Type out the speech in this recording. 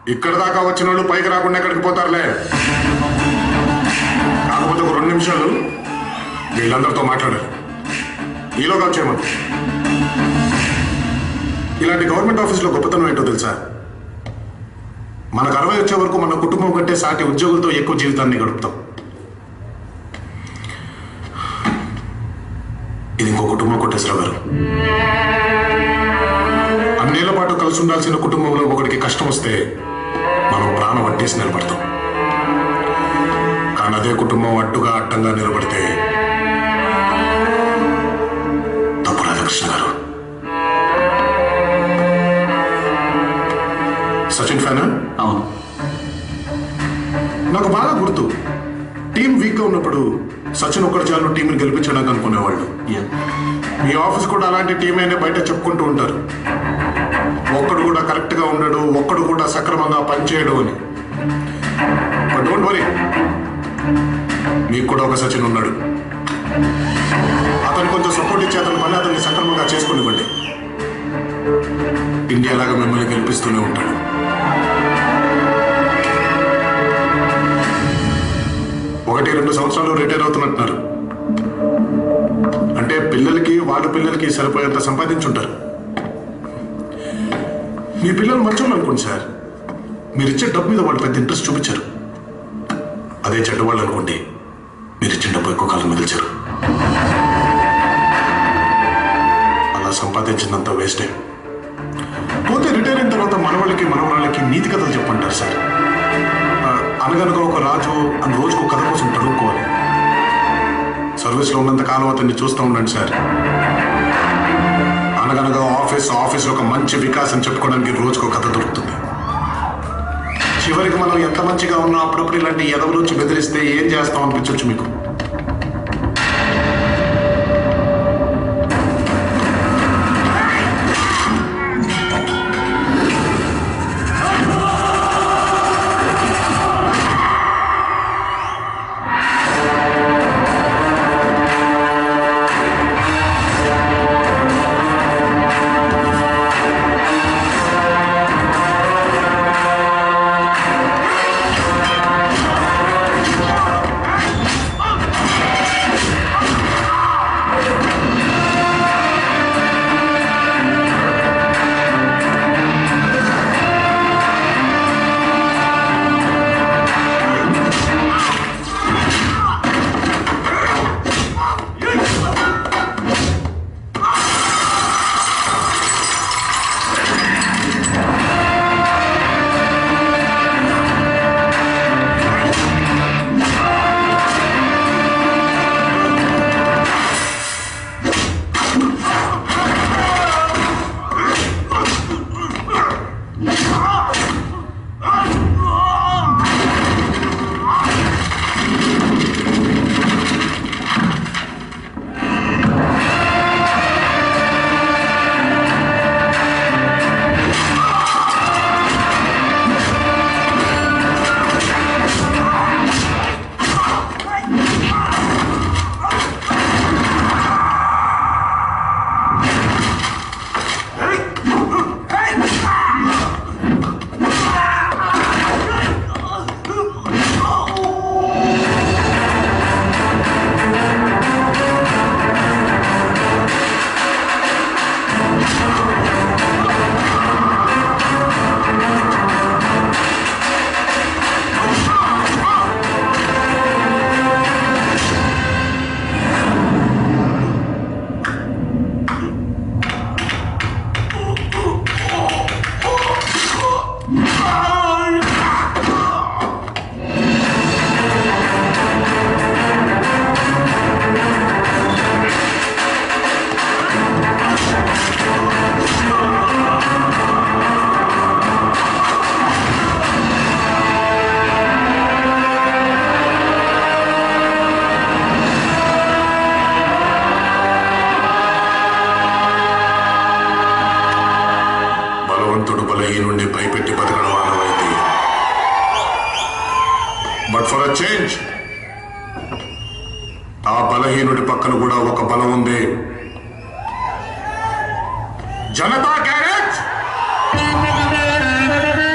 ఇక్కడ దాకా వచ్చిన వాళ్ళు పైకి రాకుండా ఎక్కడికి పోతారులే కాకపోతే ఒక రెండు నిమిషాలు వీళ్ళందరితో మాట్లాడాలి ఈలోగా వచ్చేయమని ఇలాంటి గవర్నమెంట్ ఆఫీసులో గొప్పతనం ఏంటో తెలుసా మనకు అరవై వచ్చే వరకు మన కుటుంబం కంటే సాటి ఉద్యోగులతో ఎక్కువ జీవితాన్ని గడుపుతాం ఇది ఇంకో కుటుంబం కొట్టేశ్వరరావు గారు అన్నేళ్ల పాటు కలిసి ఉండాల్సిన కుటుంబంలో ఒకడికి కష్టం వస్తే మనం ప్రాణం అట్టేసి నిలబడతాం కానీ అదే కుటుంబం అడ్డుగా అడ్డంగా నిలబడితే తప్పు రాధాకృష్ణ గారు సచిన్ ఫ్యానా అవును నాకు బాగా గుర్తు టీం వీక్గా ఉన్నప్పుడు సచిన్ ఒక్కడి చాలు టీంని గెలిపించడానికి అనుకునేవాళ్ళు యా మీ ఆఫీస్ కూడా అలాంటి టీమేనే బయట చెప్పుకుంటూ ఉంటారు ఒక్కడు కూడా కరెక్ట్ గా ఉండడు ఒక్కడు కూడా సక్రమంగా పనిచేయడు అని బట్ డోంట్ వరీ మీకు కూడా ఒక సచిన్ ఉన్నాడు అతను కొంచెం సపోర్ట్ ఇచ్చి అతని పని అతన్ని సక్రమంగా చేసుకునివ్వండి ఇండియా లాగా మిమ్మల్ని గెలిపిస్తూనే ఉంటాడు ఒకటి రెండు సంవత్సరాలు రిటైర్ అవుతున్నట్టున్నారు అంటే పిల్లలకి వాళ్ళ పిల్లలకి సరిపోయేంత సంపాదించుంటారు మీ పిల్లలు మంచోళ్ళు అనుకోండి సార్ మీరు ఇచ్చే డబ్బు మీద వాళ్ళు పెద్ద ఇంట్రెస్ట్ చూపించారు అదే చెడ్డవాళ్ళు అనుకోండి మీరు ఇచ్చిన డబ్బు ఎక్కువ కాలం మిగిల్చారు అలా సంపాదించినంత వేస్టే పోతే రిటైర్ అయిన తర్వాత మనవాళ్ళకి మనవరాళ్ళకి నీతి కథలు చెప్పంటారు సార్ ఆ, అనగనగా ఒక రాజు అని రోజుకు ఒక కథ కోసం చదువుకోవాలి సర్వీస్లో ఉన్నంత కాలం అతన్ని చూస్తూ ఉండండి సార్ అనగనగా ఆఫీస్ ఆఫీస్లో ఒక మంచి వికాసం చెప్పుకోవడానికి రోజుకు కథ దొరుకుతుంది చివరికి మనం ఎంత మంచిగా ఉన్నా అప్పుడప్పుడు ఇలాంటి ఎదవలు వచ్చి బెదిరిస్తే ఏం చేస్తాం అనిపించవచ్చు మీకు బలవంతుడు బలహీనుండి భయపెట్టి బతకడం ఆనవాయితీ బట్ ఫర్ అ చేంజ్ ఆ బలహీనుడి పక్కన కూడా ఒక బలం ఉంది జనతా క్యారెట్